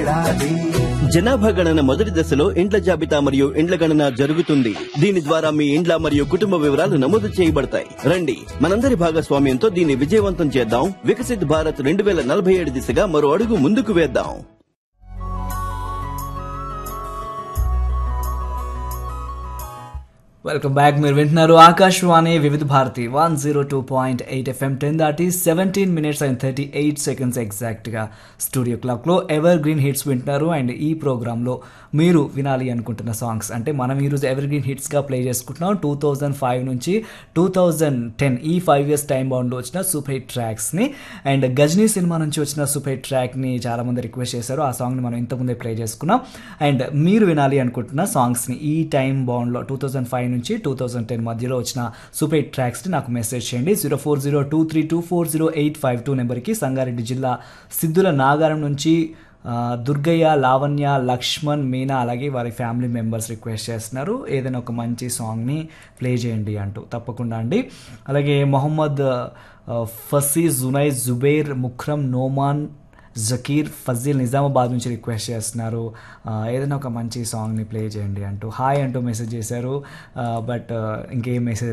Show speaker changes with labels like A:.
A: జనాభా గణన మొదటి దశలో ఇండ్ల జాబితా మరియు ఇండ్ల గణన జరుగుతుంది దీని ద్వారా మీ ఇండ్ల మరియు కుటుంబ వివరాలు నమోదు చేయబడతాయి రండి మనందరి భాగస్వామ్యంతో దీన్ని విజయవంతం చేద్దాం వికసిత్ భారత్ రెండు వేల నలభై ఏడు దిశగా మరో అడుగు ముందుకు వేద్దాం
B: వెల్కమ్ బ్యాక్ మీరు వింటున్నారు Akashvani Vividh Bharati one zero two point eight FM ten దాటి seventeen minutes and thirty eight seconds ఎగ్జాక్ట్గా స్టూడియో క్లాక్లో ఎవర్ గ్రీన్ హిట్స్ వింటున్నారు అండ్ ఈ ప్రోగ్రాంలో మీరు వినాలి అనుకుంటున్న సాంగ్స్ అంటే మనం ఈరోజు ఎవర్ గ్రీన్ హిట్స్గా ప్లే చేసుకుంటున్నాం టూ థౌజండ్ ఫైవ్ నుంచి టూ థౌజండ్ టెన్ ఈ ఫైవ్ ఇయర్స్ టైం బౌండ్లో వచ్చిన సూపర్ హిట్ ట్రాక్స్ని అండ్ గజనీ సినిమా నుంచి వచ్చిన సూపర్ హిట్ ట్రాక్ని చాలామంది రిక్వెస్ట్ చేశారు ఆ సాంగ్ని మనం ఇంతకుముందే ప్లే చేసుకున్నాం అండ్ మీరు వినాలి అనుకుంటున్న సాంగ్స్ని ఈ టైం బౌండ్లో టూ థౌజండ్ ఫైవ్ నుంచి టూ థౌజండ్ టెన్ మధ్యలో వచ్చిన సూపర్ హిట్ ట్రాక్స్ని నాకు మెసేజ్ చేయండి zero four zero two three two four zero eight five two నెంబర్కి సంగారెడ్డి జిల్లా సిద్ధుల నాగారం నుంచి ఆ, దుర్గయ్య లావణ్య లక్ష్మణ్ మీనా అలాగే వారి ఫ్యామిలీ మెంబర్స్ రిక్వెస్ట్ చేస్తున్నారు ఏదైనా ఒక మంచి సాంగ్ని ప్లే చేయండి అంటూ తప్పకుండా అండి అలాగే మొహమ్మద్ ఆ, ఫసీ జునై జుబైర్ ముఖ్రం నోమాన్ జకీర్ ఫజీల్ నిజామాబాద్ నుంచి రిక్వెస్ట్ చేస్తున్నారు ఆ, ఏదైనా ఒక మంచి సాంగ్ని ప్లే చేయండి అంటూ హాయ్ అంటూ మెసేజ్ చేశారు బట్ ఇంకేం మెసేజ్